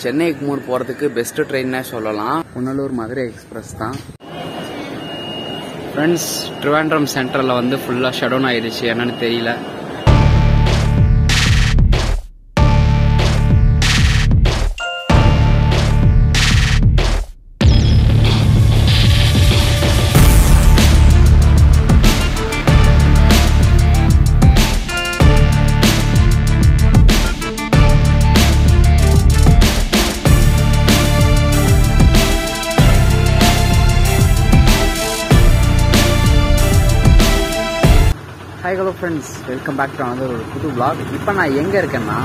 சென்னை எக்மூர் போகிறதுக்கு பெஸ்ட்டு ட்ரெயின்னே சொல்லலாம் புனலூர் மதுரை எக்ஸ்பிரஸ் தான் ஃப்ரெண்ட்ஸ் ட்ரிவாண்ட்ரம் சென்டரில் வந்து ஃபுல்லாக ஷடவுன் ஆயிடுச்சு என்னன்னு தெரியல hi hello friends welcome back to another ஒரு புது vlog இப்போ நான் எங்கே இருக்கேன்னா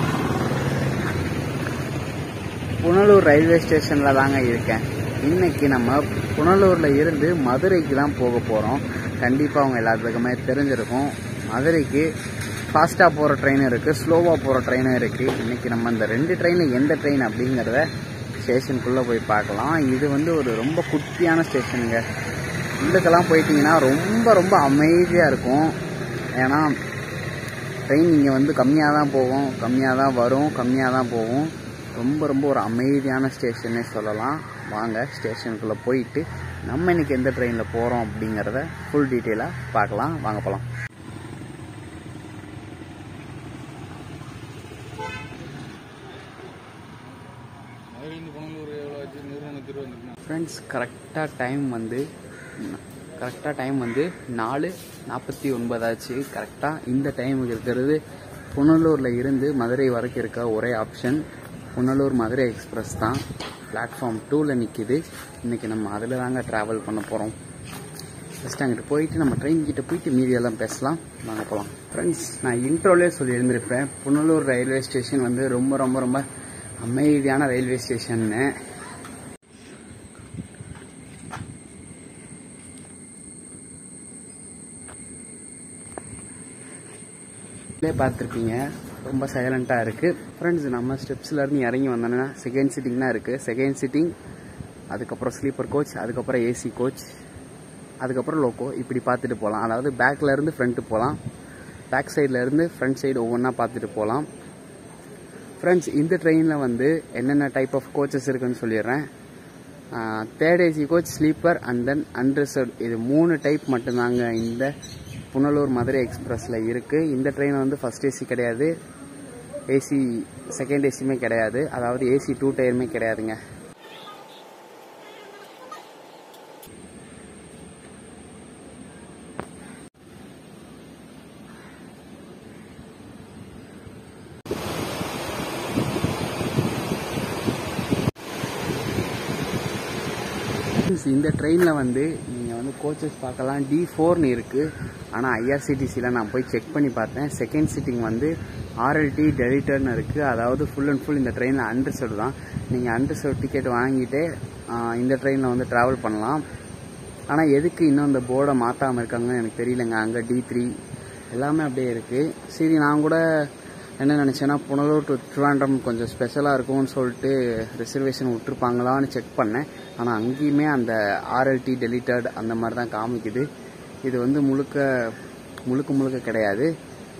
புனலூர் ரயில்வே ஸ்டேஷனில் தாங்க இருக்கேன் இன்னைக்கு நம்ம புனலூரில் இருந்து மதுரைக்கு தான் போக போகிறோம் கண்டிப்பாக அவங்க எல்லாத்துக்குமே தெரிஞ்சிருக்கும் மதுரைக்கு ஃபாஸ்ட்டாக போகிற ட்ரெயின் இருக்குது ஸ்லோவாக போகிற ட்ரெயினும் இருக்குது இன்றைக்கி நம்ம இந்த ரெண்டு ட்ரெயினில் எந்த ட்ரெயின் அப்படிங்கிறத ஸ்டேஷனுக்குள்ளே போய் பார்க்கலாம் இது வந்து ஒரு ரொம்ப குட்டியான ஸ்டேஷனுங்க உள்ளுக்கெல்லாம் போயிட்டீங்கன்னா ரொம்ப ரொம்ப அமைதியாக இருக்கும் ஏன்னா ட்ரெயின் இங்கே வந்து கம்மியாக தான் போகும் கம்மியாக தான் வரும் கம்மியாக தான் போகும் ரொம்ப ரொம்ப ஒரு அமைதியான ஸ்டேஷனே சொல்லலாம் வாங்க ஸ்டேஷனுக்குள்ளே போயிட்டு நம்ம இன்னைக்கு எந்த ட்ரெயினில் போகிறோம் அப்படிங்கிறத ஃபுல் டீட்டெயிலாக பார்க்கலாம் வாங்க போகலாம் மதுரையிலேருந்து புனலூர் எவ்வளோ ஆச்சு நிறுவனத்து வந்துருக்குண்ணா ஃப்ரெண்ட்ஸ் கரெக்டாக டைம் வந்து கரெக்டாக டைம் வந்து நாலு நாற்பத்தி ஒன்பதாச்சு கரெக்டாக இந்த டைமுக்கு இருக்கிறது புனலூரில் இருந்து மதுரை வரைக்கும் இருக்க ஒரே ஆப்ஷன் புனலூர் மதுரை எக்ஸ்பிரஸ் தான் பிளாட்ஃபார்ம் டூவில் நிற்கிது இன்றைக்கி நம்ம அதில் தாங்க ட்ராவல் பண்ண போகிறோம் ஃபஸ்ட் அங்கிட்டு போயிட்டு நம்ம ட்ரெயின் கிட்ட போயிட்டு மீதியெல்லாம் பேசலாம் வாங்க போகலாம் ஃப்ரெண்ட்ஸ் நான் இன்ட்ரோலே சொல்லி இருந்திருப்பேன் புனலூர் ரயில்வே ஸ்டேஷன் வந்து ரொம்ப ரொம்ப ரொம்ப அமைதியான ரயில்வே ஸ்டேஷன்னு லே பார்த்துருப்பீங்க ரொம்ப சைலண்ட்டாக இருக்குது ஃப்ரெண்ட்ஸ் நம்ம ஸ்டெப்ஸ்ல இருந்து இறங்கி வந்தோன்னா செகண்ட் சிட்டிங் தான் இருக்குது செகண்ட் சிட்டிங் அதுக்கப்புறம் ஸ்லீப்பர் கோச் அதுக்கப்புறம் ஏசி கோச் அதுக்கப்புறம் லோக்கோ இப்படி பார்த்துட்டு போகலாம் அதாவது பேக்கில் இருந்து ஃப்ரண்ட்டு போகலாம் பேக் சைடில் இருந்து ஃப்ரண்ட் சைடு ஒவ்வொன்றா பார்த்துட்டு போகலாம் ஃப்ரெண்ட்ஸ் இந்த ட்ரெயினில் வந்து என்னென்ன டைப் ஆஃப் கோச்சஸ் இருக்குன்னு சொல்லிடுறேன் third AC coach sleeper and then unreserved இது மூணு டைப் மட்டும்தாங்க இந்த புனலூர் மதுரை எக்ஸ்பிரஸில் இருக்குது இந்த ட்ரெயின் வந்து ஃபர்ஸ்ட் ஏசி கிடையாது ஏசி செகண்ட் ஏசியுமே கிடையாது அதாவது ஏசி டூ டயருமே கிடையாதுங்க இந்த ட்ரெயினில் வந்து நீங்கள் வந்து கோச்சஸ் பார்க்கலாம் டி ஃபோர்னு இருக்குது ஆனால் ஐஆர்சிடிசியில் நான் போய் செக் பண்ணி பார்த்தேன் செகண்ட் சிட்டிங் வந்து ஆர்எல்டி டெலிட்டர்னு இருக்குது அதாவது ஃபுல் அண்ட் ஃபுல் இந்த ட்ரெயினில் அன்ரிசர்வ் தான் நீங்கள் அன்ரிசர்வ் டிக்கெட் வாங்கிட்டு ஆஹ், இந்த ட்ரெயினில் வந்து ட்ராவல் பண்ணலாம் ஆனால் எதுக்கு இன்னும் இந்த போர்டை மாற்றாமல் இருக்காங்கன்னு எனக்கு தெரியலங்க அங்கே டி த்ரீ எல்லாமே அப்படியே இருக்குது சரி நான் கூட என்ன நினச்சேன்னா புனலூர் டு ட்ரிவாண்ட்ரம் கொஞ்சம் ஸ்பெஷலாக இருக்கும்னு சொல்லிட்டு ரிசர்வேஷன் விட்டுருப்பாங்களான்னு செக் பண்ணேன் ஆனால் அங்கேயுமே அந்த ஆர்எல்டி டெலிட்டட் அந்த மாதிரி தான் காமிக்குது இது வந்து முழுக்க முழுக்க முழுக்க கிடையாது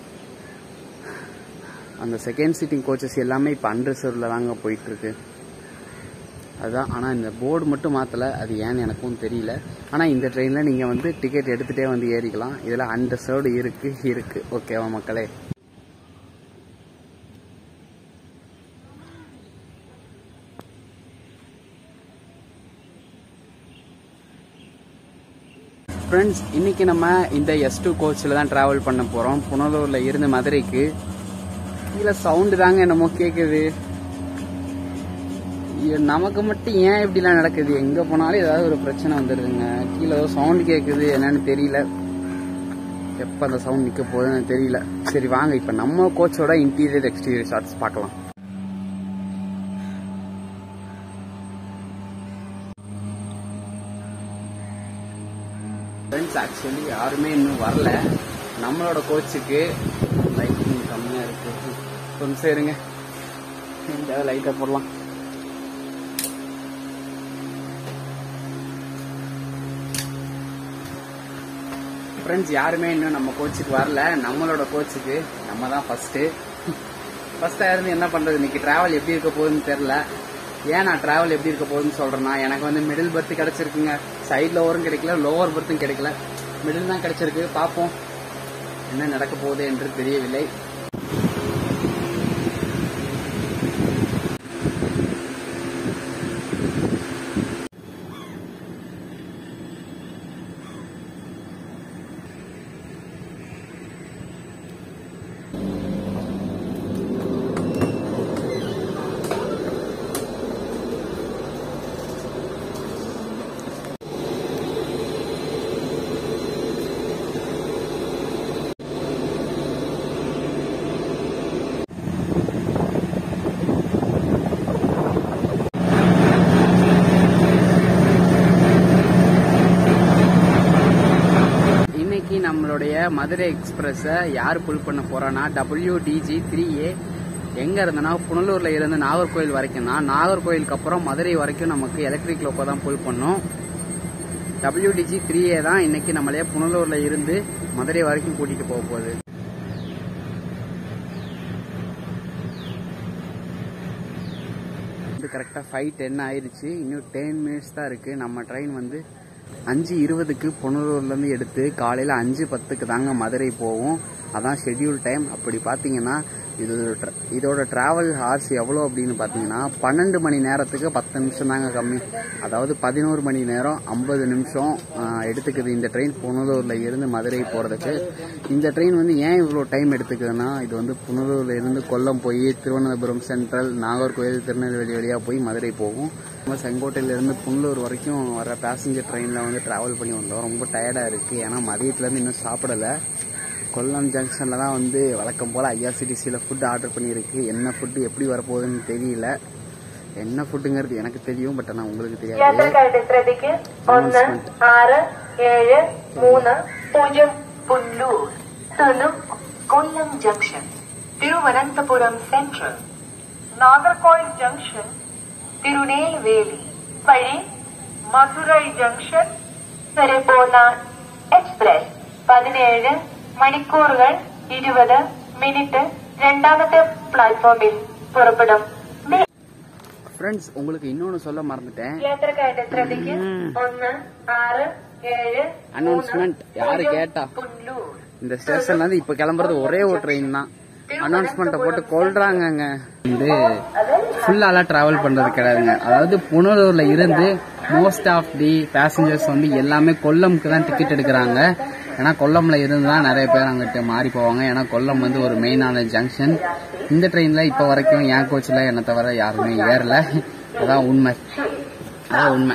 அந்த செகண்ட் சீட்டிங் கோச்சஸ் எல்லாமே இப்போ அன்ரிசர்வ்ல தாங்க போயிட்டுருக்கு அதுதான் ஆனால் இந்த போர்டு மட்டும் மாற்றலை அது ஏன்னு எனக்கும் தெரியல ஆனால் இந்த ட்ரெயினில் நீங்கள் வந்து டிக்கெட் எடுத்துகிட்டே வந்து ஏறிக்கலாம் இதில் அன்ரிசர்வ்டு இருக்குது இருக்குது ஓகேவா மக்களே ஃப்ரெண்ட்ஸ் இன்னைக்கு நம்ம இந்த எஸ் டூ கோச்சில் தான் ட்ராவல் பண்ண போகிறோம் புனலூரில் இருந்து மதுரைக்கு கீழே சவுண்டு தாங்க என்னமோ கேட்குது ஐயோ, நமக்கு மட்டும் ஏன் இப்படிலாம் நடக்குது எங்கே போனாலும் ஏதாவது ஒரு பிரச்சனை வந்துடுதுங்க கீழே ஏதோ சவுண்டு கேட்குது என்னன்னு தெரியல எப்போ அந்த சவுண்ட் நிற்க போகுதுன்னு தெரியல சரி வாங்க இப்போ நம்ம கோச்சோட இன்டீரியர் எக்ஸ்டீரியர் ஷார்ட்ஸ் பார்க்கலாம் ஃப்ரெண்ட்ஸ் ஆக்சுவலி யாருமே இன்னும் வரல நம்மளோட கோச்சுக்கு லைட்டிங் கம்மியாக இருக்கு கொஞ்சம் சரிங்க இந்த லைட்டை போடலாம் ஃப்ரெண்ட்ஸ் யாருமே இன்னும் நம்ம கோச்சுக்கு வரல நம்மளோட கோச்சுக்கு நம்ம தான் ஃபர்ஸ்ட்டு ஃபர்ஸ்ட்டாக இருந்து என்ன பண்ணுறது இன்னைக்கு ட்ராவல் எப்படி இருக்க போகுதுன்னு தெரில ஏன் நான் டிராவல் எப்படி இருக்க போகுதுன்னு சொல்றேன்னா எனக்கு வந்து மிடில் பர்த் கிடைச்சிருக்குங்க சைடில் ஓவரும் கிடைக்கல லோவர் பர்த்தும் கிடைக்கல மிடில் தான் கிடைச்சிருக்கு பார்ப்போம் என்ன நடக்க போகுது என்று தெரியவில்லை இன்னைக்கு நம்மளுடைய மதுரை எக்ஸ்பிரஸை யார் புல் பண்ண போறோம்னா டபிள்யூடிஜி த்ரீ ஏ எங்க இருந்தனா புனலூர்ல இருந்து நாகர்கோயில் வரைக்கும் தான் நாகர்கோயிலுக்கு அப்புறம் மதுரை வரைக்கும் நமக்கு எலக்ட்ரிக் லோக்கோ தான் புல் பண்ணும் டபிள்யூடிஜி த்ரீ ஏ தான் இன்னைக்கு நம்மளைய புனலூர்ல இருந்து மதுரை வரைக்கும் கூட்டிட்டு போக போகுது இது கரெக்டாக ஃபைவ் டென் ஆயிடுச்சு இன்னும் டென் மினிட்ஸ் தான் இருக்கு நம்ம ட்ரெயின் வந்து அஞ்சு இருபதுக்கு புனலூர்லேருந்து எடுத்து காலையில் அஞ்சு பத்துக்கு தாங்க மதுரை போகும் அதான் ஷெட்யூல் டைம் அப்படி பார்த்தீங்கன்னா இது tra- இதோட டிராவல் ஹார்ஸ் எவ்வளோ அப்படின்னு பார்த்தீங்கன்னா பன்னெண்டு மணி நேரத்துக்கு பத்து நிமிஷம் தாங்க கம்மி அதாவது பதினோரு மணி நேரம் ஐம்பது நிமிஷம் ஆஹ், எடுத்துக்குது இந்த ட்ரெயின் புனலூரில் இருந்து மதுரை போகிறதுக்கு இந்த ட்ரெயின் வந்து ஏன் இவ்வளோ டைம் எடுத்துக்குதுன்னா இது வந்து புனலூர்ல இருந்து கொல்லம் போய் திருவனந்தபுரம் சென்ட்ரல் நாகர்கோவில் திருநெல்வேலி வழியாக போய் மதுரை போகும் நம்ம செங்கோட்டையிலேருந்து புனலூர் வரைக்கும் வர பேசஞ்சர் ட்ரெயினில் வந்து ட்ராவல் பண்ணி வந்தோம் ரொம்ப டயர்டாக இருக்குது ஏன்னா மதியத்துலேருந்து இன்னும் சாப்பிடலை கொல்லம் ஜங்ஷனில் தான் வந்து வழக்கம் போல் ஐஆர்சிடிசியில் ஃபுட் ஆர்டர் பண்ணியிருக்கு என்ன ஃபுட்டு எப்படி வரப்போகுதுன்னு தெரியல என்ன ஃபுட்டுங்கிறது எனக்கு தெரியும் பட் ஆனால் உங்களுக்கு தெரியாது യാത്രക്കാരുടെ ശ്രദ്ധയ്ക്ക് ഒന്ന് ആറ് ഏഴ് മൂന്ന് പൂജ്യം പുല്ലൂർ നിന്നും Kollam junction Thiruvananthapuram central Nagercoil junction Tirunelveli വഴി മധുരൈ ജംഗ്ഷൻ വരെ പോകുന്ന എക്സ്പ്രസ് പതിനേഴ് മണിക്കൂറുകൾ ഇരുപത് മിനിറ്റ് രണ്ടാമത്തെ പ്ലാറ്റ്ഫോമിൽ പുറപ്പെടും മി- ஃப்ரெண்ட்ஸ் உங்களுக்கு இன்னொன்று சொல்ல மறந்துட்டேன் യാത്രക്കാരുടെ ശ്രദ്ധയ്ക്ക് ഒന്ന് ஆறு ஏழு அனௌன்ஸ்மெண்ட் யாரு கேட்டா புல்லூர் இந்த ஸ்டேஷன்ல இருந்து இப்ப கிளம்புறது ஒரே ஒரு ட்ரெயின் தான் அனௌன்ஸ்மெண்ட்டை போட்டு கொள்றாங்கங்க வந்து ஃபுல்லாலாம் டிராவல் பண்றது கிடையாதுங்க அதாவது புனலூர்ல இருந்து மோஸ்ட் ஆஃப் தி பேசஞ்சர்ஸ் வந்து எல்லாமே கொல்லம்க்கு தான் டிக்கெட் எடுக்கிறாங்க ஏன்னா கொல்லம்ல இருந்து தான் நிறைய பேர் அங்கிட்ட மாறி போவாங்க ஏன்னா கொல்லம் வந்து ஒரு மெயினான ஜங்ஷன் இந்த ட்ரெயின்ல இப்ப வரைக்கும் என் கோச்சில் என்னை தவிர யாருமே ஏறல அதான் உண்மை அதான் உண்மை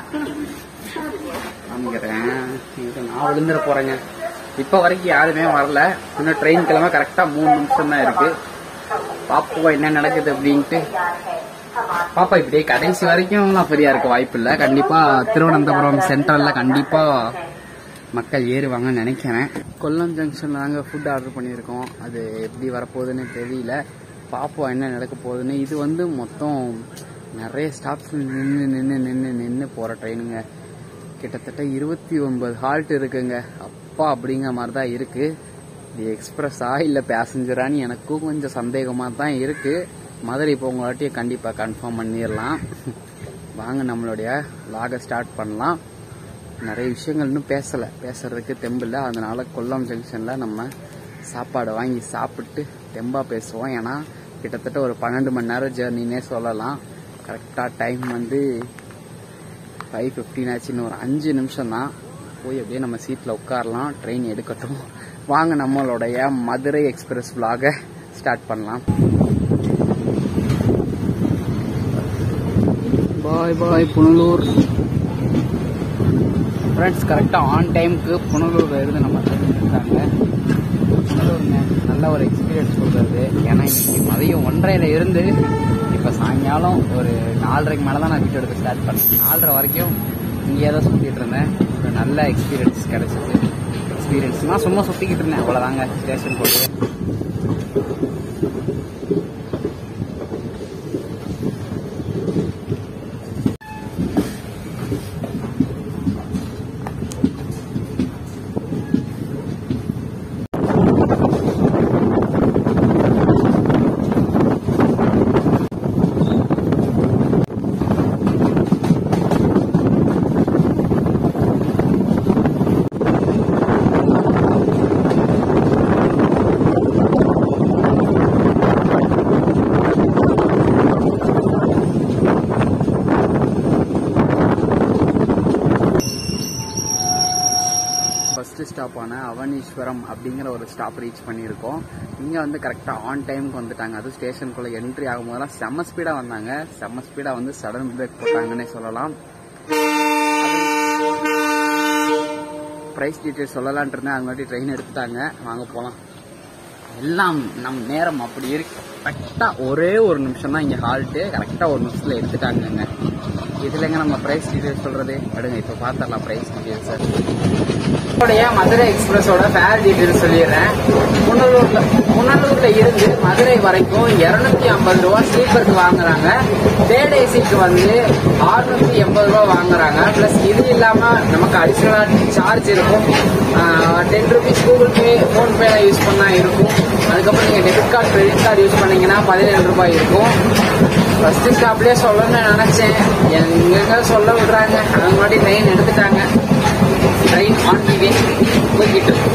காமிக்கிறேன் இது நான் விழுந்துட போறேங்க இப்ப வரைக்கும் யாருமே வரல இன்னும் ட்ரெயின் கிளம்ப கரெக்டா மூணு நிமிஷம் தான் இருக்கு பாப்போம் என்ன நடக்குது அப்படின்ட்டு பாப்பா இப்படியே கடைசி வரைக்கும் நான் ஃப்ரீயா இருக்க வாய்ப்பு இல்லை கண்டிப்பா திருவனந்தபுரம் சென்ட்ரல்ல கண்டிப்பா மக்கள் ஏறுவாங்கன்னு நினைக்கிறேன் கொல்லம் ஜங்ஷன்ல தாங்க ஃபுட் ஆர்டர் பண்ணியிருக்கோம் அது எப்படி வரப்போகுதுன்னு தெரியல பார்ப்போம் என்ன நடக்க போகுதுன்னு இது வந்து மொத்தம் நிறைய ஸ்டாப்ஸ் நின்று நின்று நின்று நின்று போகிற ட்ரெயினுங்க கிட்டத்தட்ட இருபத்தி ஒன்பது ஹால்ட் இருக்குங்க அப்பா அப்படிங்கிற மாதிரி தான் இருக்கு இது எக்ஸ்பிரஸா இல்லை பேசஞ்சரான்னு எனக்கும் கொஞ்சம் சந்தேகமாக தான் இருக்கு மதுரை போங்களாட்டியே கண்டிப்பாக கன்ஃபார்ம் பண்ணிடலாம் வாங்க நம்மளுடைய லாகை ஸ்டார்ட் பண்ணலாம் நிறைய விஷயங்கள் இன்னும் பேசலை பேசுறதுக்கு தெம்பில்லை அதனால கொல்லம் ஜங்ஷனில் நம்ம சாப்பாடு வாங்கி சாப்பிட்டு தெம்பாக பேசுவோம் ஏன்னா கிட்டத்தட்ட ஒரு பன்னெண்டு மணி நேரம் ஜேர்னினே சொல்லலாம் கரெக்டாக டைம் வந்து ஃபைவ் ஃபிஃப்டின் ஆச்சு இன்னும் ஒரு அஞ்சு நிமிஷம் தான் போய் அப்படியே நம்ம சீட்டில் உட்காரலாம் ட்ரெயின் எடுக்கட்டும் வாங்க நம்மளுடைய மதுரை எக்ஸ்பிரஸ் vlog-அ ஸ்டார்ட் பண்ணலாம் பாய் பாய் புனலூர் ஃப்ரெண்ட்ஸ் கரெக்டாக ஆன் டைமுக்கு புனலூர்ல இருந்து நம்ம இருக்காங்க புனலூருங்க நல்ல ஒரு எக்ஸ்பீரியன்ஸ் கொடுக்குறது ஏன்னா இன்னைக்கு மதியம் ஒன்றரையில இருந்து இப்போ சாயங்காலம் ஒரு நாலரைக்கு மேலே தான் நான் வீட்டு எடுக்க ஸ்டார்ட் பண்ணேன் நாலரை வரைக்கும் இங்கேயே தான் சுற்றிட்டு இருந்தேன் ஒரு நல்ல எக்ஸ்பீரியன்ஸ் கிடைச்சிது எக்ஸ்பீரியன்ஸ்னால் சும்மா சுற்றிக்கிட்டு இருந்தேன் அவ்வளோதாங்க ஸ்டேஷன் போட்டு ஸ்டாப்பான அவனீஸ்வரம் அப்படிங்கிற ஒரு ஸ்டாப் ரீச் பண்ணியிருக்கோம் இங்கே வந்து கரெக்டாக ஆன் டைமுக்கு வந்துட்டாங்க அது ஸ்டேஷனுக்குள்ளே என்ட்ரி ஆகும்போதெல்லாம் செம்ம ஸ்பீடாக வந்தாங்க செம்ம ஸ்பீடாக வந்து சடன் பிரேக் போட்டாங்கன்னே சொல்லலாம் ப்ரைஸ் டீட்டெயில் சொல்லலான்ட்டு இருந்தேன் அது மாதிரி ட்ரெயின் எடுத்துட்டாங்க வாங்க போகலாம் எல்லாம் நம் நேரம் அப்படி இருக்கு கரெக்டாக ஒரே ஒரு நிமிஷம் தான் இங்கே ஹால்ட்டு கரெக்டாக ஒரு நிமிஷத்தில் எடுத்துட்டாங்கங்க இதுலங்க நம்ம ப்ரைஸ் டீட்டெயில்ஸ் சொல்றது அடுங்க இப்போ பார்த்துடலாம் ப்ரைஸ் டீட்டெயில்ஸ் உடைய மதுரை எக்ஸ்பிரஸோட ஃபேர் டீட்டெயில்ஸ் சொல்லிடுறேன் புனலூர்ல புனலூர்ல இருந்து மதுரை வரைக்கும் இருநூத்தி ஐம்பது ரூபா ஸ்லீப்பருக்கு வாங்குறாங்க தேர்ட் ஏசிக்கு வந்து ஆறுநூத்தி எண்பது ரூபா வாங்குறாங்க பிளஸ் இது இல்லாம நமக்கு அடிஷனலா சார்ஜ் இருக்கும் ten rupees Google Pay PhonePe use பண்ணா இருக்கும் அதுக்கப்புறம் நீங்க debit card credit card use பண்ணீங்கன்னா பதினேழு ரூபாய் இருக்கும் ஃபர்ஸ்ட் ஸ்டாப்லயே சொல்லணும்னு நினைச்சேன் எங்க சொல்ல விடுறாங்க அது முன்னாடி ட்ரெயின் எடுத்துட்டாங்க ட்ரெயின் ஆன் தி வே போய்கிட்டு இருக்கு.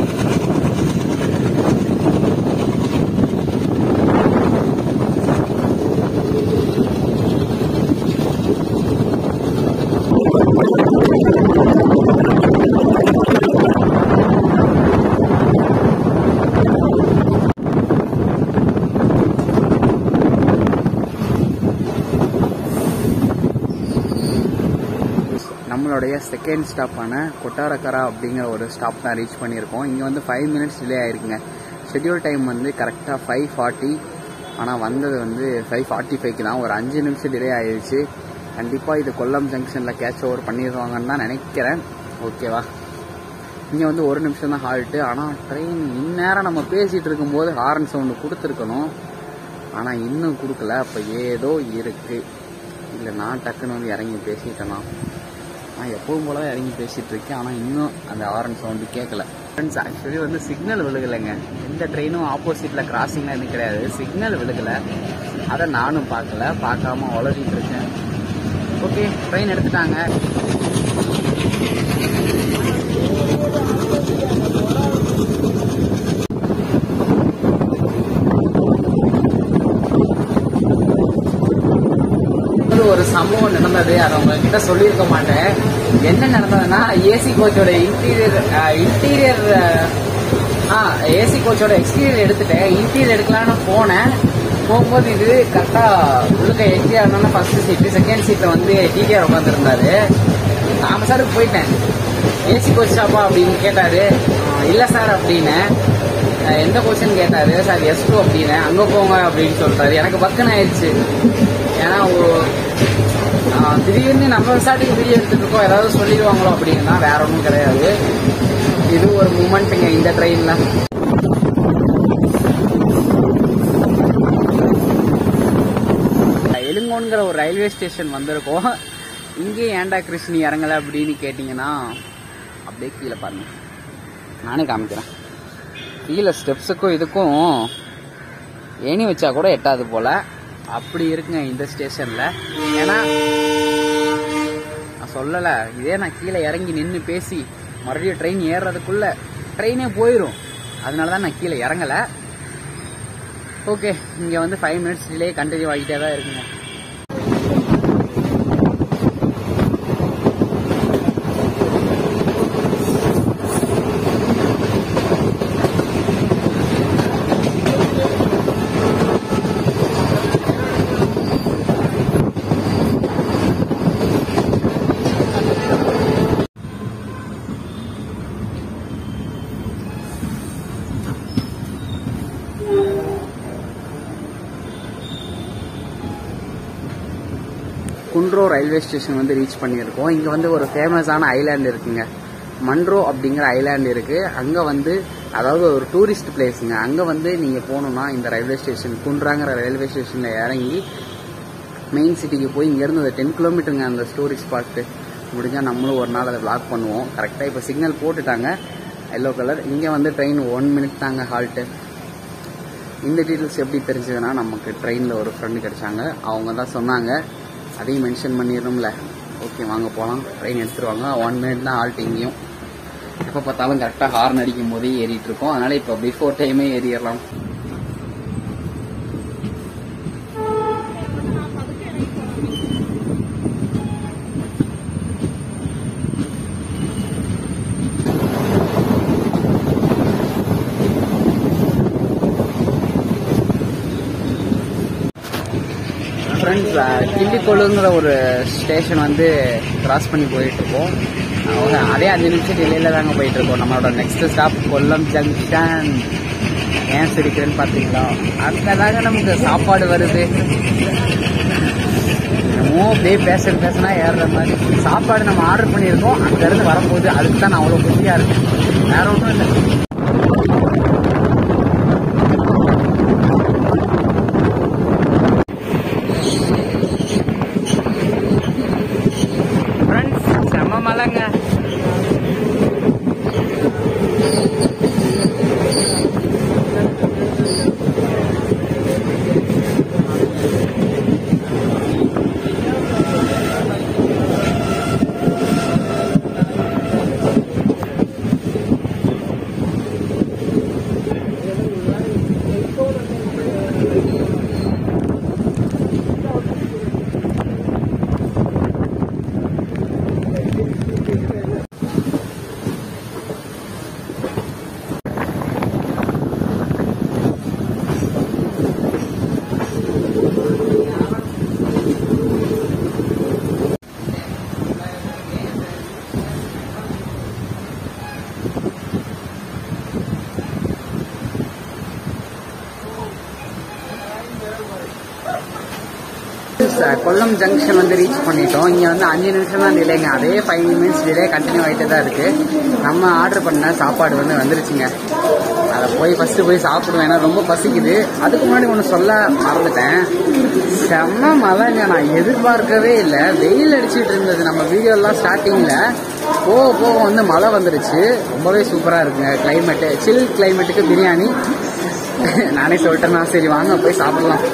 நம்மளுடைய செகண்ட் ஸ்டாப்பான கொட்டாரக்கரா அப்படிங்கிற ஒரு ஸ்டாப் தான் ரீச் பண்ணியிருக்கோம் இங்கே வந்து ஃபைவ் மினிட்ஸ் டிலே ஆயிருக்குங்க ஷெட்யூல் டைம் வந்து கரெக்டாக ஃபைவ் ஃபார்ட்டி ஆனால் வந்தது வந்து ஃபைவ் ஃபார்ட்டி ஃபைவ்க்கு தான் ஒரு அஞ்சு நிமிஷம் டிலே ஆயிடுச்சு கண்டிப்பாக இது கொல்லம் ஜங்ஷனில் கேட்ச் ஓவர் பண்ணிடுவாங்கன்னு தான் நினைக்கிறேன் ஓகேவா இங்கே வந்து ஒரு நிமிஷம் தான் ஹால்ட்டு ஆனால் ட்ரெயின் இந்நேரம் நம்ம பேசிகிட்டு இருக்கும்போது ஹாரன் சவுண்டு கொடுத்துருக்கணும் ஆனால் இன்னும் கொடுக்கல அப்போ ஏதோ இருக்குது இல்லை நான் டக்குன்னு வந்து இறங்கி பேசிட்டேனா நான் எப்பவும் போல தான் இறங்கி பேசிட்டு இருக்கேன் ஆனால் இன்னும் அந்த ஹாரன் சவுண்டு கேட்கல ஃப்ரெண்ட்ஸ் ஆக்சுவலி வந்து சிக்னல் விழுகலைங்க எந்த ட்ரெயினும் ஆப்போசிட்டில் கிராசிங்லாம் எதுவும் கிடையாது சிக்னல் விழுகலை அதை நானும் பார்க்கல பார்க்காம உளறிட்டு இருக்கேன் ஓகே ட்ரெயின் எடுத்துட்டாங்க இது ஒரு சம்பவம் நடந்தது அதை உங்ககிட்ட சொல்லியிருக்க மாட்டேன் என்ன நடந்ததுன்னா ஏசி கோச்சோட இன்டீரியர் இன்டீரியர் ஆ ஏசி கோச்சோட எக்ஸ்டீரியர் எடுத்துட்டேன் இன்டீரியர் எடுக்கலாம்னு போனேன் போகும்போது இது கரெக்டாக உள்ளுக்க என்ட்ரி ஆகணும்னா ஃபர்ஸ்ட் சீட்டு செகண்ட் சீட்டில் வந்து டிடிஆர் உட்காந்துருந்தாரு நாம சாருக்கு போயிட்டேன் ஏசி கோச் ஷாப்பா அப்படின்னு கேட்டாரு இல்லை சார் அப்படின்னு அஹ் எந்த கோச்சுன்னு கேட்டாரு சார் எஸ் டூ அப்படின்னு அங்கே போங்க அப்படின்னு சொல்லிட்டாரு எனக்கு பக்குன்னு ஆயிடுச்சு ஏன்னா ஒரு- ஆஹ் திடீர்னு நம்ம விசாட்டுக்கு வீடியோ எடுத்துட்டு இருக்கோம் ஏதாவது சொல்லிடுவாங்களோ அப்படின்னா வேற ஒன்றும் கிடையாது இது ஒரு மூமெண்ட்டுங்க இந்த ட்ரெயினில் எலுங்கோன்கிற ஒரு ரயில்வே ஸ்டேஷன் வந்திருக்கோம் இங்கே ஏன்டா கிருஷ்ணி இறங்கல அப்படின்னு கேட்டிங்கன்னா அப்படியே கீழே பாருங்க நானே காமிக்கிறேன் கீழே ஸ்டெப்ஸுக்கும் இதுக்கும் ஏணி வச்சா கூட எட்டாது போல அப்படி இருக்குங்க இந்த ஸ்டேஷன்ல ஏன்னா நான் சொல்லலை இதே நான் கீழே இறங்கி நின்று பேசி மறுபடியும் ட்ரெயின் ஏறுறதுக்குள்ள ட்ரெயினே போயிடும் அதனால தான் நான் கீழே இறங்கலை ஓகே இங்கே வந்து ஃபைவ் மினிட்ஸ் டிலே கண்டினியூ ஆகிட்டே தான் இருக்குங்க குன்ட்ரோ ரயில்வே ஸ்டேஷன் வந்து ரீச் பண்ணியிருக்கோம் இங்கே வந்து ஒரு ஃபேமஸான ஐலாண்ட் இருக்குங்க மன்ட்ரோ அப்படிங்கிற ஐலாண்ட் இருக்கு அங்கே வந்து அதாவது ஒரு டூரிஸ்ட் பிளேஸுங்க அங்கே வந்து நீங்கள் போகணுன்னா இந்த ரயில்வே ஸ்டேஷன் குன்றாங்கிற ரயில்வே ஸ்டேஷனில் இறங்கி மெயின் சிட்டிக்கு போய் இங்கேருந்து ஒரு டென் கிலோமீட்டருங்க அந்த ஸ்டோரி ஸ்பாட்டு முடிஞ்சால் நம்மளும் ஒரு நாள் அதை vlog பண்ணுவோம் கரெக்டாக இப்போ சிக்னல் போட்டுட்டாங்க எல்லோ கலர் இங்கே வந்து ட்ரெயின் ஒன் மினிட் தாங்க ஹால்ட்டு இந்த டீட்டெயில்ஸ் எப்படி தெரிஞ்சதுன்னா நமக்கு ட்ரெயினில் ஒரு ஃப்ரெண்டு கிடைச்சாங்க அவங்க தான் சொன்னாங்க அதையும் மென்ஷன் பண்ணிடணும்ல ஓகே வாங்க போகலாம் ட்ரெயின் எடுத்துருவாங்க ஒன் மினிட் தான் ஹால்ட் இங்கேயும் எப்போ பார்த்தாலும் கரெக்டாக ஹார்ன் அடிக்கும் போதே ஏறிட்டு இருக்கோம் அதனால இப்போ பிஃபோர் டைமே ஏறிடலாம் ஃப்ரெண்ட்ஸ் கிண்டிக்கொள்ளுங்கிற ஒரு ஸ்டேஷன் வந்து கிராஸ் பண்ணி போயிட்டு இருக்கோம் அவங்க அதே அஞ்சு நிமிஷம் டிலேல தாங்க போயிட்டு இருக்கோம் நம்மளோட நெக்ஸ்ட் ஸ்டாப் கொல்லம் ஜங்ஷன் ஏன் சிரிக்கிறேன்னு பார்த்தீங்களா அங்கே தாங்க நமக்கு சாப்பாடு வருது என்னமோ அப்படியே பேச பேசினா ஏறுற மாதிரி சாப்பாடு நம்ம ஆர்டர் பண்ணியிருக்கோம் அங்கேருந்து வரும்போது அதுக்கு தான் நான் அவ்வளோ குஷியாக இருக்கேன் வேற ஒன்றும் இல்லை ஃப்ரெண்ட்ஸ் செம்ம மலைங்க ச- கொல்லம் ஜங்ஷன் வந்து ரீச் பண்ணிட்டோம் இங்கே வந்து அஞ்சு நிமிஷம் தான் டிலேங்க அதே ஃபைவ் மினிட்ஸ் டிலே கண்டினியூ ஆகிட்டே தான் இருக்கு நம்ம ஆர்டர் பண்ண சாப்பாடு வந்து வந்துருச்சுங்க அதை போய் ஃபர்ஸ்ட் போய் சாப்பிடுவேன் ஏன்னா ரொம்ப பசிக்குது அதுக்கு முன்னாடி ஒன்று சொல்ல மறந்துட்டேன் செம்ம மழைங்க நான் எதிர்பார்க்கவே இல்லை வெயில் அடிச்சிட்டு இருந்தது நம்ம வீடியோலாம் ஸ்டார்டிங்கில் போக போக வந்து மழை வந்துருச்சு ரொம்பவே சூப்பராக இருக்குங்க கிளைமேட்டு சில் கிளைமேட்டுக்கு பிரியாணி நானே சொல்லிட்டேன்னா சரி வாங்க போய் சாப்பிடலாம்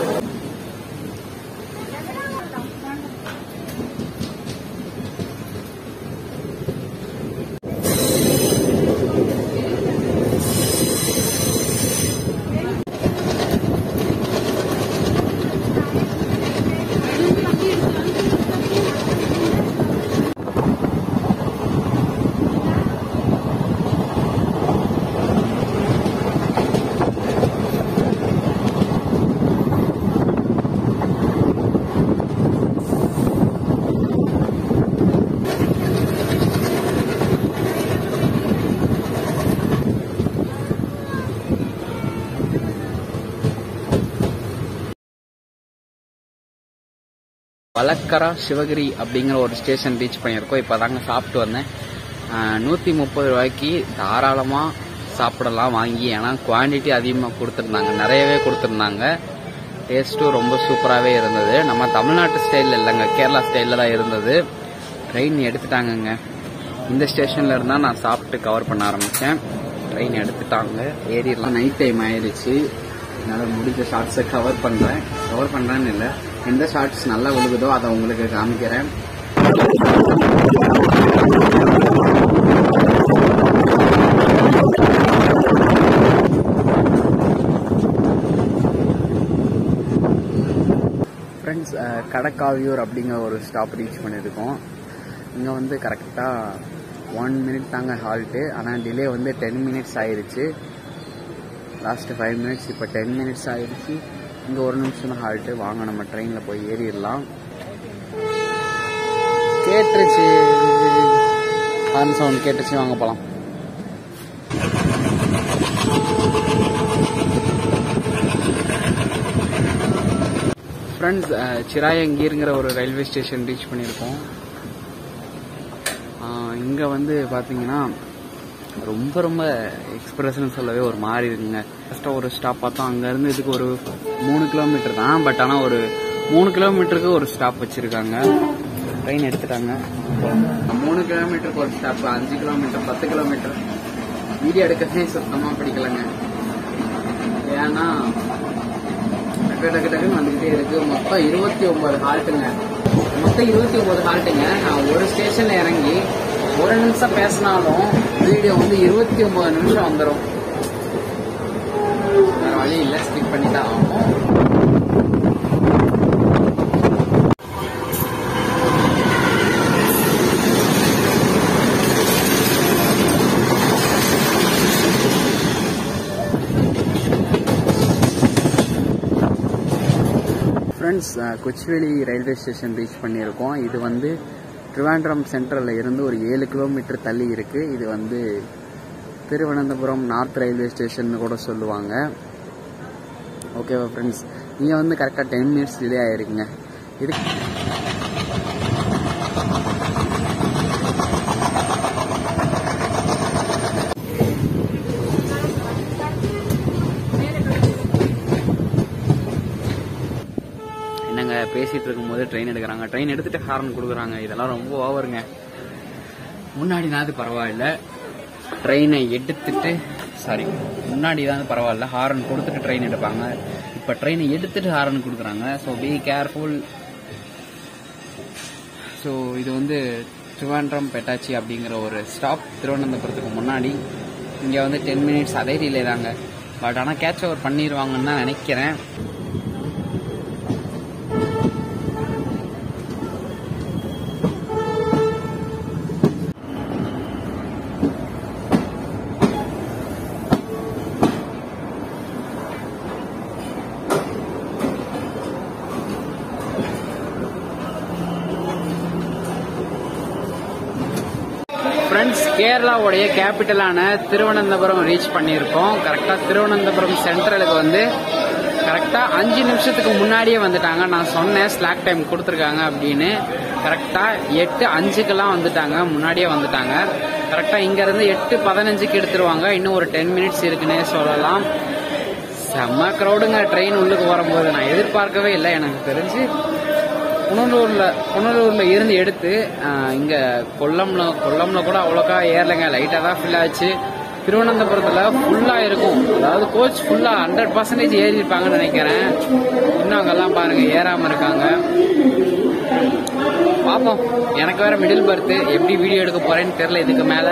வழக்கரா சிவகிரி அப்படிங்கிற ஒரு ஸ்டேஷன் ரீச் பண்ணியிருக்கோம் இப்போ தாங்க சாப்பிட்டு வந்தேன் நூற்றி முப்பது ரூபாய்க்கு தாராளமாக சாப்பிடலாம் வாங்கி ஏன்னா குவான்டிட்டி அதிகமாக கொடுத்துருந்தாங்க நிறையவே கொடுத்துருந்தாங்க டேஸ்ட்டும் ரொம்ப சூப்பராகவே இருந்தது நம்ம தமிழ்நாட்டு ஸ்டைலில் இல்லைங்க கேரளா ஸ்டைலில் தான் இருந்தது ட்ரெயின் எடுத்துட்டாங்கங்க இந்த ஸ்டேஷனில் இருந்தால் நான் சாப்பிட்டு கவர் பண்ண ஆரம்பித்தேன் ட்ரெயின் எடுத்துட்டாங்க ஏறிடலாம் நைட் டைம் ஆயிடுச்சு என்னால் முடிஞ்ச ஷார்ட்ஸை கவர் பண்ணுறேன் கவர் பண்ணுறேன்னு இல்லை எந்த ஷார்ட்ஸ் நல்லா விழுகுதோ அதை உங்களுக்கு காமிக்கிறேன் ஃப்ரெண்ட்ஸ் கடக்காவியூர் அப்படிங்கிற ஒரு ஸ்டாப் ரீச் பண்ணியிருக்கோம் இங்கே வந்து கரெக்டாக ஒன் மினிட் தாங்க ஹால்ட்டு ஆனால் டிலே வந்து டென் மினிட்ஸ் ஆயிருச்சு லாஸ்ட்டு ஃபைவ் மினிட்ஸ் இப்போ டென் மினிட்ஸ் ஆயிடுச்சு இங்கே ஒரு நிமிஷம் தான் ஹால்ட்டு வாங்க நம்ம ட்ரெயினில் போய் ஏறிடலாம் கேட்டுருச்சு ஹார்ன் சவுண்ட் கேட்டுச்சு வாங்க போகலாம் ஃப்ரெண்ட்ஸ் சிராயங்கீருங்கிற ஒரு ரயில்வே ஸ்டேஷன் ரீச் பண்ணியிருக்கோம் இங்கே வந்து பார்த்தீங்கன்னா ரொம்ப ரொம்ப எக்ஸ்பிரஸ்னு சொல்லவே ஒரு மாதிரி இருக்குங்க ஃபஸ்ட்டாக ஒரு ஸ்டாப் பார்த்தோம் அங்கேருந்து இதுக்கு ஒரு மூணு கிலோமீட்டர் தான் பட் ஆனால் ஒரு மூணு கிலோமீட்டருக்கு ஒரு ஸ்டாப் வச்சுருக்காங்க ட்ரெயின் எடுத்துட்டாங்க மூணு கிலோமீட்டருக்கு ஒரு ஸ்டாப் அஞ்சு கிலோமீட்டர் பத்து கிலோமீட்டர் வீடியோ எடுக்கவே சுத்தமாக பிடிக்கலங்க ஏன்னா டக்கு டக்கு டக்குன்னு வந்துகிட்டே இருக்கு மொத்தம் இருபத்தி ஒன்பது ஹால்ட்டுங்க மொத்தம் இருபத்தி ஒன்பது ஹால்ட்டுங்க நான் ஒரு ஸ்டேஷன்ல இறங்கி ஒரு நிமிஷம் பேசினாலும் வீடியோ வந்து இருபத்தி ஒன்பது நிமிஷம் வந்துடும் வேற வழி இல்லை ஸ்கிப் பண்ணி தான் ஆகும் friends Kochuveli railway station reach பண்ணியிருக்கோம் இது வந்து ட்ரிவாண்ட்ரம் சென்ட்ரலில் இருந்து ஒரு ஏழு கிலோமீட்டர் தள்ளி இருக்குது இது வந்து திருவனந்தபுரம் நார்த் ரயில்வே ஸ்டேஷன் கூட சொல்லுவாங்க ஓகேவா ஃப்ரெண்ட்ஸ் நீங்கள் வந்து கரெக்டாக டென் மினிட்ஸ் டிலே ஆயிருக்குங்க இது என்னங்க பேசிட்டு இருக்கும்போது ட்ரெயின் எடுக்கிறாங்க ட்ரெயின் எடுத்துட்டு ஹார்ன் கொடுக்குறாங்க இதெல்லாம் ரொம்ப ஓவருங்க முன்னாடினாவது பரவாயில்ல ட்ரெயினை எடுத்துட்டு சாரி முன்னாடி தான் பரவாயில்ல ஹாரன் கொடுத்துட்டு ட்ரெயின் எடுப்பாங்க இப்போ ட்ரெயினை எடுத்துட்டு ஹாரன் கொடுக்குறாங்க ஸோ பி கேர்ஃபுல் ஸோ இது வந்து திருவாண்டம் பெட்டாச்சி அப்படிங்கிற ஒரு ஸ்டாப் திருவனந்தபுரத்துக்கு முன்னாடி இங்கே வந்து டென் மினிட்ஸ் அதே டிலே தாங்க பட் ஆனால் கேட்ச் ஓவர் பண்ணிடுவாங்கன்னு தான் நினைக்கிறேன் ஃப்ரெண்ட்ஸ் கேரளாவுடைய கேபிட்டலான திருவனந்தபுரம் ரீச் பண்ணியிருக்கோம் கரெக்டாக திருவனந்தபுரம் சென்ட்ரலுக்கு வந்து கரெக்டாக அஞ்சு நிமிஷத்துக்கு முன்னாடியே வந்துட்டாங்க நான் சொன்னேன் ஸ்லாக் டைம் கொடுத்துருக்காங்க அப்படின்னு கரெக்டாக எட்டு அஞ்சுக்கெல்லாம் வந்துட்டாங்க முன்னாடியே வந்துட்டாங்க கரெக்டாக இங்கேருந்து எட்டு பதினஞ்சுக்கு எடுத்துருவாங்க இன்னும் ஒரு டென் மினிட்ஸ் இருக்குன்னே சொல்லலாம் செம்ம க்ரௌடுங்க ட்ரெயின் உள்ளுக்கு வரும்போது நான் எதிர்பார்க்கவே இல்லை எனக்கு தெரிஞ்சு புனலூர்ல புனலூர்ல இருந்து எடுத்து ஆஹ், இங்க கொல்லம்ல கொல்லம்ல கூட அவ்வளோக்கா ஏறலைங்க லைட்டா தான் ஃபில் ஆச்சு திருவனந்தபுரத்துல ஃபுல்லா இருக்கும் அதாவது கோச் ஃபுல்லா ஹண்ட்ரட் பர்சன்டேஜ் ஏறி இருப்பாங்கன்னு நினைக்கிறேன் இன்னும் அங்கெல்லாம் பாருங்க ஏறாம இருக்காங்க பார்ப்போம் எனக்கு வேற மிடில் பர்த் எப்படி வீடியோ எடுக்க போறேன்னு தெரியல இதுக்கு மேல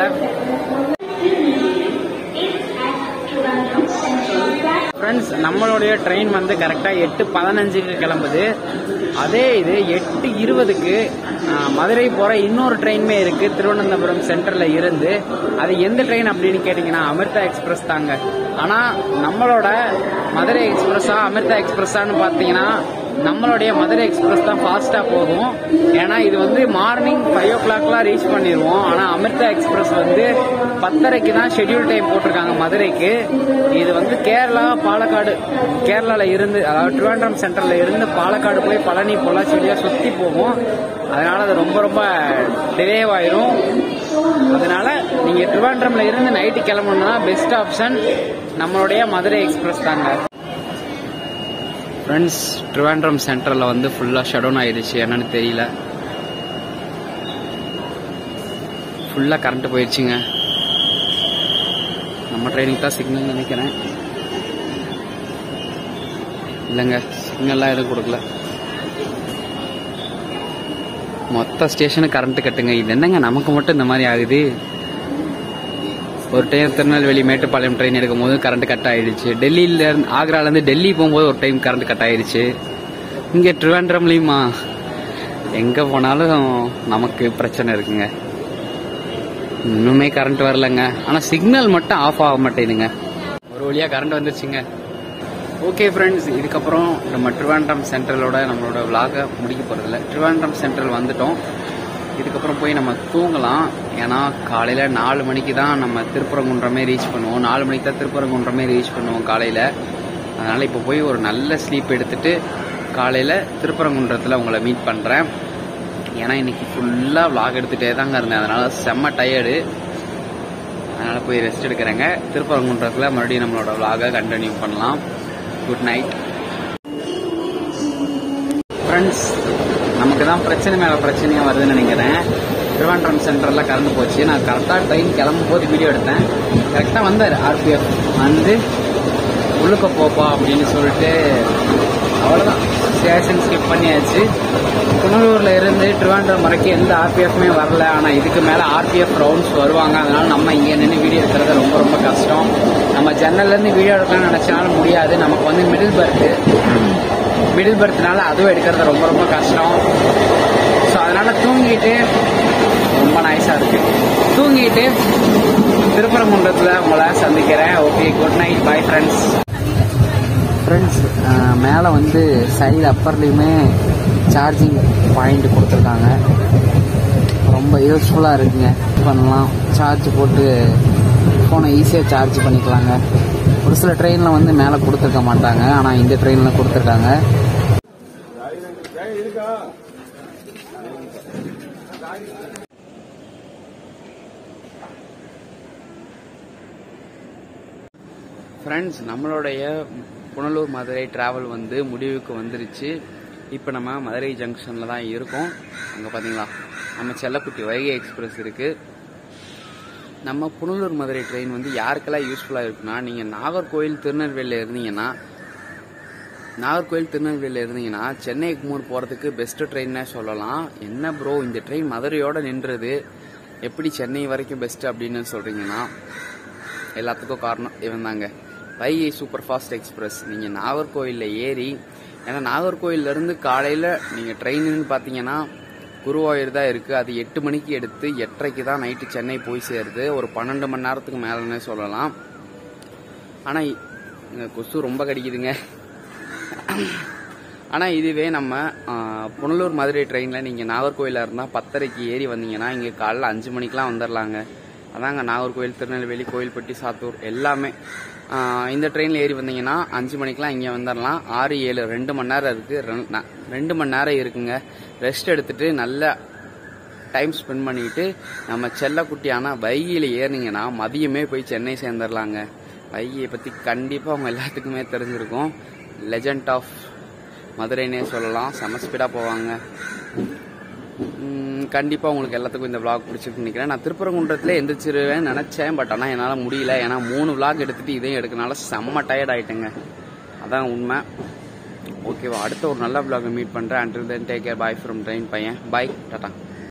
ஃப்ரெண்ட்ஸ் நம்மளுடைய ட்ரெயின் வந்து கரெக்டாக எட்டு பதினஞ்சுக்கு கிளம்புது அதே இது எட்டு இருபதுக்கு மதுரை போகிற இன்னொரு ட்ரெயினுமே இருக்குது திருவனந்தபுரம் சென்டரில் இருந்து அது எந்த ட்ரெயின் அப்படின்னு கேட்டிங்கன்னா அமிர்தா எக்ஸ்பிரஸ் தாங்க ஆனால் நம்மளோட மதுரை எக்ஸ்பிரஸா அமிர்தா எக்ஸ்பிரஸான்னு பார்த்தீங்கன்னா நம்மளுடைய மதுரை எக்ஸ்பிரஸ் தான் ஃபாஸ்ட்டாக போகும் ஏன்னா இது வந்து மார்னிங் ஃபைவ் ஓ கிளாக்லாம் ரீச் பண்ணிடுவோம் ஆனால் அமிர்தா எக்ஸ்பிரஸ் வந்து பத்தரைக்கு தான் ஷெட்யூல் டைம் போட்டிருக்காங்க மதுரைக்கு இது வந்து கேரளா பாலக்காடு கேரளால இருந்து அதாவது ட்ரிவாண்ட்ரம் சென்டர்ல இருந்து பாலக்காடு போய் பழனி பொள்ளாச்சி வழியா சுத்தி போகும் அதனால அது ரொம்ப ரொம்ப டிலே ஆயிரும் அதனால நீங்க ட்ரிவாண்ட்ரம்ல இருந்து நைட்டு கிளம்பணும்னா பெஸ்ட் ஆப்ஷன் நம்மளுடைய மதுரை எக்ஸ்பிரஸ் தாங்க ஃப்ரெண்ட்ஸ் ட்ரிவாண்ட்ரம் சென்டரில் வந்து ஃபுல்லாக ஷடவுன் ஆயிடுச்சு என்னன்னு தெரியல ஃபுல்லாக கரண்ட் போயிடுச்சுங்க நம்ம ட்ரெயினுக்கு தான் சிக்னல் நினைக்கிறேன் இல்லைங்க சிக்னல்லாம் எதுவும் கொடுக்கல மொத்த ஸ்டேஷனு கரண்ட் கட்டுங்க இது என்னங்க நமக்கு மட்டும் இந்த மாதிரி ஆகுது ஒரு டைம் திருநெல்வேலி மேட்டுப்பாளையம் ட்ரெயின் எடுக்கும் போது கரண்ட் கட் ஆயிடுச்சு டெல்லியில இருந்து ஆக்ரால இருந்து டெல்லி போகும்போது ஒரு டைம் கரண்ட் கட் ஆயிடுச்சு இங்க ட்ரிவாண்ட்ரம்லயுமா எங்க போனாலும் நமக்கு பிரச்சனை இருக்குங்க இன்னுமே கரண்ட் வரலங்க ஆனா சிக்னல் மட்டும் ஆஃப் ஆக மாட்டேங்குதுங்க ஒரு வழியா கரண்ட் வந்துருச்சுங்க ஓகே ஃப்ரெண்ட்ஸ் இதுக்கப்புறம் நம்ம ட்ரிவாண்ட்ரம் சென்ட்ரலோட நம்மளோட விலாக முடிக்க போறதில்ல ட்ரிவாண்ட்ரம் சென்ட்ரல் வந்துட்டோம் இதுக்கப்புறம் போய் நம்ம தூங்கலாம் ஏன்னா காலையில் நாலு மணிக்கு தான் நம்ம திருப்பரங்குன்றமே ரீச் பண்ணுவோம் நாலு மணிக்கு தான் திருப்பரங்குன்றமே ரீச் பண்ணுவோம் காலையில் அதனால் இப்போ போய் ஒரு நல்ல ஸ்லீப் எடுத்துட்டு காலையில் திருப்பரங்குன்றத்தில் உங்களை மீட் பண்ணுறேன் ஏன்னா இன்னைக்கு ஃபுல்லாக vlog எடுத்துகிட்டே தாங்க இருந்தேன் அதனால் செம்ம டயர்டு அதனால் போய் ரெஸ்ட் எடுக்கிறேங்க திருப்பரங்குன்றத்தில் மறுபடியும் நம்மளோட vlog-அ கண்டினியூ பண்ணலாம் குட் நைட் ஃப்ரெண்ட்ஸ் நமக்கு தான் பிரச்சனை மேலே பிரச்சனையாக வருதுன்னு நினைக்கிறேன் திருவாண்டம் சென்டரில் கறந்து போச்சு நான் கரெக்டாக ட்ரெயின் கிளம்பும் போது வீடியோ எடுத்தேன் கரெக்டாக வந்தார் ஆர்பிஎஃப் வந்து உள்ளுக்க போப்பா அப்படின்னு சொல்லிட்டு அவ்வளோதான் ஸ்டேஷன் ஸ்கிப் பண்ணியாச்சு புனலூரில் இருந்து திருவாண்டம் வரைக்கும் எந்த ஆர்பிஎஃப்மே வரல ஆனால் இதுக்கு மேலே ஆர்பிஎஃப் ரவுண்ட்ஸ் வருவாங்க அதனால நம்ம இங்கே நின்று வீடியோ எடுக்கிறது ரொம்ப ரொம்ப கஷ்டம் நம்ம ஜன்னல்லேருந்து வீடியோ எடுக்கலாம்னு நினச்சாலும் முடியாது நமக்கு வந்து மிடில் பர்த்து மிடில் பர்த்னால அதுவும் எடுக்கிறது ரொம்ப ரொம்ப கஷ்டம் ஸோ அதனால தூங்கிட்டு ரொம்ப நைஸாக இருக்கு தூங்கிட்டு திருப்பரங்குன்றத்தில் உங்களை சந்திக்கிறேன் okay good night bye friends friends மேலே வந்து சைடு அப்பர்லேயுமே சார்ஜிங் பாயிண்ட் கொடுத்துருக்காங்க ரொம்ப யூஸ்ஃபுல்லாக இருக்குங்க பண்ணலாம் சார்ஜ் போட்டு ஃபோனை ஈஸியாக சார்ஜ் பண்ணிக்கலாங்க ஒரு சில ட்ரெயினில் வந்து மேலே கொடுத்துருக்க மாட்டாங்க ஆனால் இந்த ட்ரெயினில் கொடுத்துருக்காங்க ஃப்ரெண்ட்ஸ் நம்மளுடைய புனலூர் மதுரை டிராவல் வந்து முடிவுக்கு வந்துருச்சு இப்போ நம்ம மதுரை ஜங்ஷனில் தான் இருக்கோம் அங்கே பார்த்தீங்களா நம்ம செல்லக்குட்டி வைகை எக்ஸ்பிரஸ் இருக்குது நம்ம புனலூர் மதுரை ட்ரெயின் வந்து யாருக்கெல்லாம் யூஸ்ஃபுல்லாக இருக்குன்னா நீங்கள் நாகர்கோவில் திருநெல்வேலியில் இருந்தீங்கன்னா நாகர்கோவில் திருநெல்வேலியில் இருந்தீங்கன்னா சென்னை எக்மூர் போகிறதுக்கு பெஸ்ட்டு ட்ரெயின்னே சொல்லலாம் என்ன ப்ரோ இந்த ட்ரெயின் மதுரையோட நின்றுது எப்படி சென்னை வரைக்கும் பெஸ்ட் அப்படின்னு சொல்கிறீங்கன்னா எல்லாத்துக்கும் காரணம் இவன் தாங்க வைகை சூப்பர் ஃபாஸ்ட் எக்ஸ்பிரஸ் நீங்கள் நாகர்கோவிலில் ஏறி ஏன்னா நாகர்கோவில்ல இருந்து காலையில் நீங்கள் ட்ரெயினுன்னு பார்த்தீங்கன்னா குருவாயூர் தான் இருக்குது அது எட்டு மணிக்கு எடுத்து எட்டரைக்கு தான் நைட்டு சென்னை போய் சேருது ஒரு பன்னெண்டு மணி நேரத்துக்கு மேலேன்னே சொல்லலாம் ஆனால் இங்கே கொசு ரொம்ப கடிக்குதுங்க ஆனால் இதுவே நம்ம ஆ, புனலூர் மதுரை ட்ரெயினில் நீங்கள் நாகர்கோயிலில் இருந்தால் பத்தரைக்கு ஏறி வந்தீங்கன்னா இங்கே காலைல அஞ்சு மணிக்கெலாம் வந்துடலாங்க அதாங்க நாகர்கோவில் திருநெல்வேலி கோயில்பட்டி சாத்தூர் எல்லாமே ஆ, இந்த ட்ரெயினில் ஏறி வந்தீங்கன்னா அஞ்சு மணிக்கெலாம் இங்கே வந்துடலாம் ஆறு ஏழு ரெண்டு மணி நேரம் இருக்குது ரெண்டு மணி நேரம் இருக்குங்க ரெஸ்ட் எடுத்துட்டு நல்ல டைம் ஸ்பெண்ட் பண்ணிட்டு நம்ம செல்லக்குட்டியான வைகியில் ஏறினீங்கன்னா மதியமே போய் சென்னை சேர்ந்துடலாங்க வைகியை பற்றி கண்டிப்பாக அவங்க எல்லாத்துக்குமே தெரிஞ்சிருக்கும் லெஜண்ட் ஆஃப் மதுரைனே சொல்லலாம் செம ஸ்பீடாக போவாங்க ம், கண்டிப்பா உங்களுக்கு எல்லாத்துக்கும் இந்த vlog பிடிச்சிருக்கு நினைக்கிறேன் நான் திருப்பரங்குன்றத்துல எந்திரிச்சிருவேன் நினைச்சேன் பட் ஆனால் என்னால் முடியல ஏன்னா மூணு vlog எடுத்துட்டு இதையும் எடுக்கனால செம்ம டயர்ட் ஆயிட்டேங்க அதான் உண்மை ஓகேவா அடுத்த ஒரு நல்ல vlog மீட் பண்றேன் until then take care bye from train பையன் பாய் டாட்டா